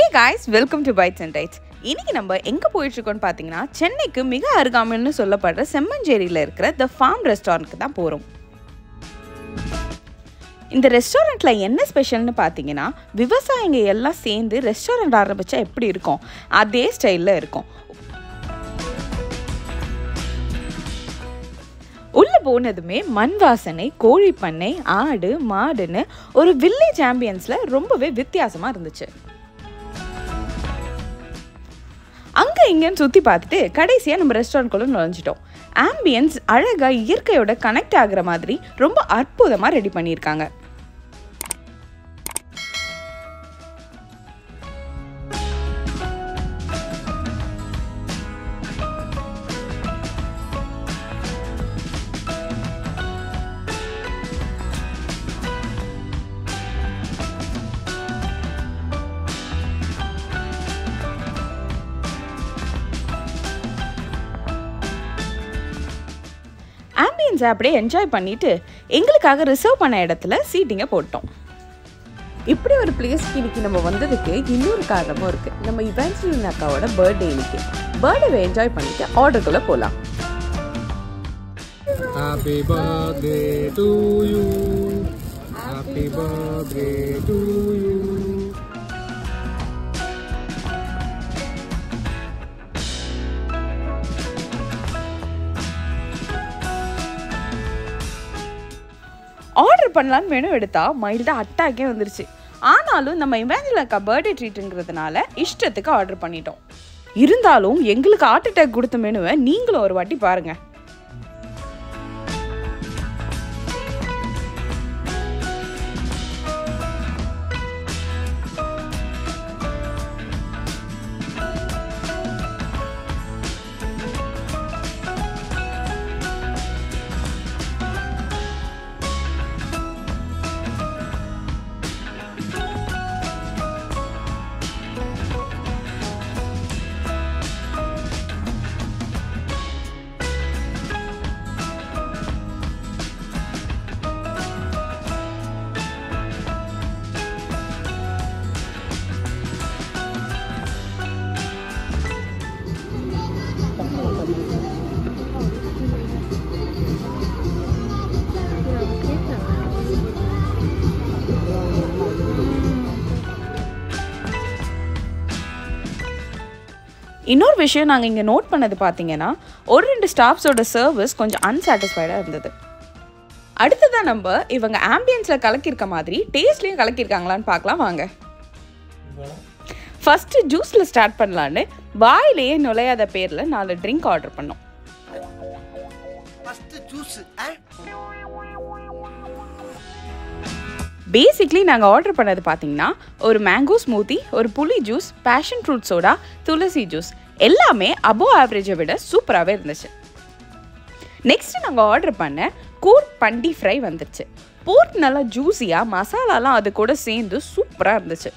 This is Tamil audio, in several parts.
Guys welcome to bites and rights இன்னைக்கு நம்ம எங்கே போயிட்டுருக்கோம்னு பார்த்தீங்கன்னா சென்னைக்கு மிக அருகாமைன்னு சொல்லப்படுற செம்மஞ்சேரியில் இருக்கிற த ஃபார்ம் ரெஸ்டாரண்ட்க்கு தான் போகிறோம் இந்த ரெஸ்டாரண்ட்டில் என்ன ஸ்பெஷல்னு பார்த்தீங்கன்னா விவசாயிங்க எல்லாம் சேர்ந்து ரெஸ்டாரண்ட் ஆரம்பித்தா எப்படி இருக்கும் அதே ஸ்டைலில் இருக்கும் உள்ளே போனதுமே மண் வாசனை கோழி பண்ணை ஆடு மாடுன்னு ஒரு வில்லேஜ் ஆம்பியன்ஸில் ரொம்பவே வித்தியாசமாக இருந்துச்சு அங்கே இங்கேன்னு சுற்றி பார்த்துட்டு கடைசியாக நம்ம ரெஸ்டாரண்ட்குள்ளே நுழைஞ்சிட்டோம் ஆம்பியன்ஸ் அழகாக இயற்கையோட கனெக்ட் ஆகுற மாதிரி ரொம்ப அற்புதமாக ரெடி பண்ணியிருக்காங்க ஆம்பியன்ஸை அப்படியே என்ஜாய் பண்ணிட்டு எங்களுக்காக ரிசர்வ் பண்ண இடத்துல சீட்டிங்கை போட்டோம் இப்படி ஒரு பிளேஸ்க்கு இன்னைக்கு நம்ம வந்ததுக்கு இன்னொரு காரணமும் இருக்கு நம்ம இவென்ச்சுவல் அக்காவோட பர்த்டே இன்னைக்கு பர்த்டேவை என்ஜாய் பண்ணிட்டு ஆர்டருக்குள்ள போகலாம் Happy birthday to you. Happy birthday to you. Order பண்ணலான்னு மெனு எடுத்தா மைல்டாக அட்டாக்கே வந்துருச்சு ஆனாலும் நம்ம இமேஜில் அக்கா பர்த்டே ட்ரீட்டுங்கிறதுனால இஷ்டத்துக்கு ஆர்டர் பண்ணிட்டோம் இருந்தாலும் எங்களுக்கு ஹார்ட் அட்டாக் கொடுத்த மெனுவை நீங்களும் ஒரு வாட்டி பாருங்க இன்னொரு விஷயம் நாங்கள் இங்கே நோட் பண்ணது பார்த்தீங்கன்னா ஒரு ரெண்டு ஸ்டாஃப்ஸோட சர்வீஸ் கொஞ்சம் அன்சாட்டிஸ்ஃபைடாக இருந்தது அடுத்ததான் நம்ம இவங்க ஆம்பியன்ஸில் கலக்கியிருக்க மாதிரி டேஸ்ட்லேயும் கலக்கியிருக்காங்களான்னு பார்க்கலாம் வாங்க ஃபஸ்ட்டு ஜூஸில் ஸ்டார்ட் பண்ணலான்னு வாயிலேயே நுழையாத பேரில் நாலு ட்ரிங்க் ஆர்டர் பண்ணோம் ஃபர்ஸ்ட் ஜூஸ் பேசிக்லி நாங்கள் ஆர்டர் பண்ணது பார்த்தீங்கன்னா ஒரு மேங்கோ ஸ்மூத்தி ஒரு புளி ஜூஸ் பேஷன் ஃப்ரூட் சோடா துளசி ஜூஸ் எல்லாமே அபோவ் ஆவரேஜை விட சூப்பராகவே இருந்துச்சு நெக்ஸ்ட் நாங்கள் ஆர்டர் பண்ண கூர் பண்டி ஃப்ரை வந்துச்சு போர்க் நல்லா ஜூஸியாக மசாலாலாம் அது கூட சேர்ந்து சூப்பராக இருந்துச்சு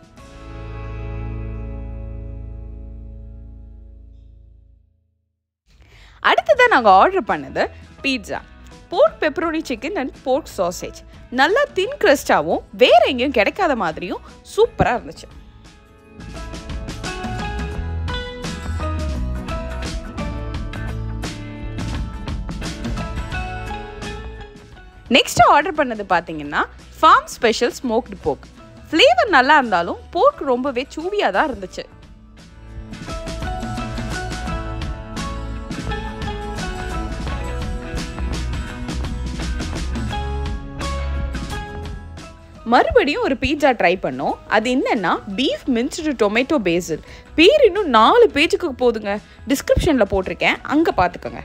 அடுத்ததான் நாங்கள் ஆர்டர் பண்ணது pizza pork pepperoni chicken and pork sausage நல்லா தின் கிரஸ்டாகவும் வேற எங்கேயும் கிடைக்காத மாதிரியும் சூப்பராக இருந்துச்சு நெக்ஸ்ட் ஆர்டர் பண்ணது பார்த்தீங்கன்னா farm special smoked pork flavour நல்லா இருந்தாலும் போர்க் ரொம்பவே சூவியாக தான் இருந்துச்சு மறுபடியும் ஒரு பீட்சா ட்ரை பண்ணோம் அது என்னன்னா பீஃப் மின்ஸ்டு டொமேட்டோ பேசில் பேர் இன்னும் நாலு பேஜுக்கு போதுங்க டிஸ்கிரிப்ஷனில் போட்டிருக்கேன் அங்கே பார்த்துக்கோங்க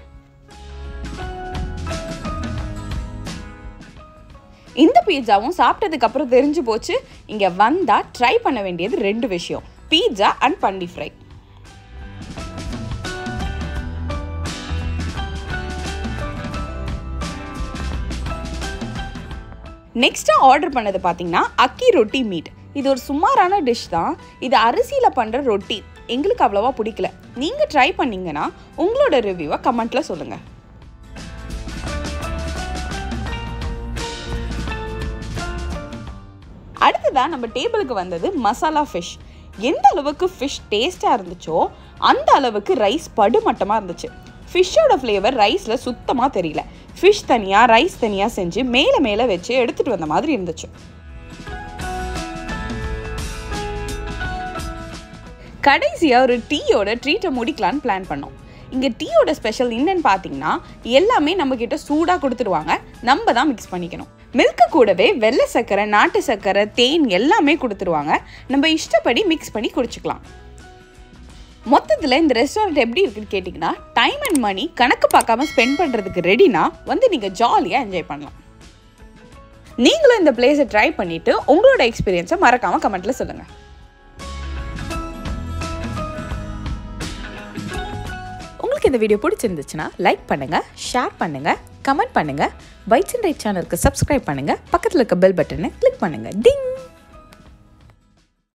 இந்த பீட்சாவும் சாப்பிட்டதுக்கு அப்புறம் தெரிஞ்சு போச்சு இங்கே வந்தால் ட்ரை பண்ண வேண்டியது ரெண்டு விஷயம் பீட்சா அண்ட் பன்னி ஃப்ரை நெக்ஸ்ட்டாக ஆர்டர் பண்ணது பார்த்தீங்கன்னா அக்கி ரொட்டி மீட் இது ஒரு சுமாரான டிஷ் தான் இது அரிசியில் பண்ணுற ரொட்டி எங்களுக்கு அவ்வளோவா பிடிக்கல நீங்கள் ட்ரை பண்ணீங்கன்னா உங்களோட ரிவ்யூவை கமெண்ட்டில் சொல்லுங்கள் அடுத்ததாக நம்ம டேபிளுக்கு வந்தது மசாலா ஃபிஷ் எந்த அளவுக்கு ஃபிஷ் டேஸ்ட்டாக இருந்துச்சோ அந்த அளவுக்கு ரைஸ் படுமட்டமாக இருந்துச்சு ஃபிஷ்ஷோட ஃப்ளேவர் ரைஸில் சுத்தமாக தெரியல ஃபிஷ் தனியாக ரைஸ் தனியாக செஞ்சு மேலே மேலே வச்சு எடுத்துகிட்டு வந்த மாதிரி இருந்துச்சு கடைசியாக ஒரு டீயோட ட்ரீட்டை முடிக்கலான்னு பிளான் பண்ணோம் இங்கே டீயோட ஸ்பெஷல் என்னன்னு பார்த்தீங்கன்னா எல்லாமே நம்மக்கிட்ட சூடாக கொடுத்துருவாங்க நம்ம தான் மிக்ஸ் பண்ணிக்கணும் மில்க்கு கூடவே வெள்ளை சர்க்கரை நாட்டு சர்க்கரை தேன் எல்லாமே கொடுத்துருவாங்க நம்ம இஷ்டப்படி மிக்ஸ் பண்ணி குடிச்சுக்கலாம் மொத்தத்தில் இந்த ரெஸ்டாரண்ட் எப்படி இருக்குன்னு கேட்டிங்கன்னா டைம் அண்ட் மணி கணக்கு பார்க்காம ஸ்பெண்ட் பண்ணுறதுக்கு ரெடினா வந்து நீங்கள் ஜாலியாக என்ஜாய் பண்ணலாம் நீங்களும் இந்த பிளேஸை ட்ரை பண்ணிவிட்டு உங்களோட எக்ஸ்பீரியன்ஸை மறக்காமல் கமெண்ட்டில் சொல்லுங்கள் உங்களுக்கு இந்த வீடியோ பிடிச்சிருந்துச்சுன்னா லைக் பண்ணுங்கள் ஷேர் பண்ணுங்கள் கமெண்ட் பண்ணுங்கள் பைட்ஸ் அண்ட் ரைட் சேனலுக்கு சப்ஸ்கிரைப் பண்ணுங்கள் பக்கத்தில் இருக்க பெல் பட்டனை கிளிக் பண்ணுங்கள் டிங்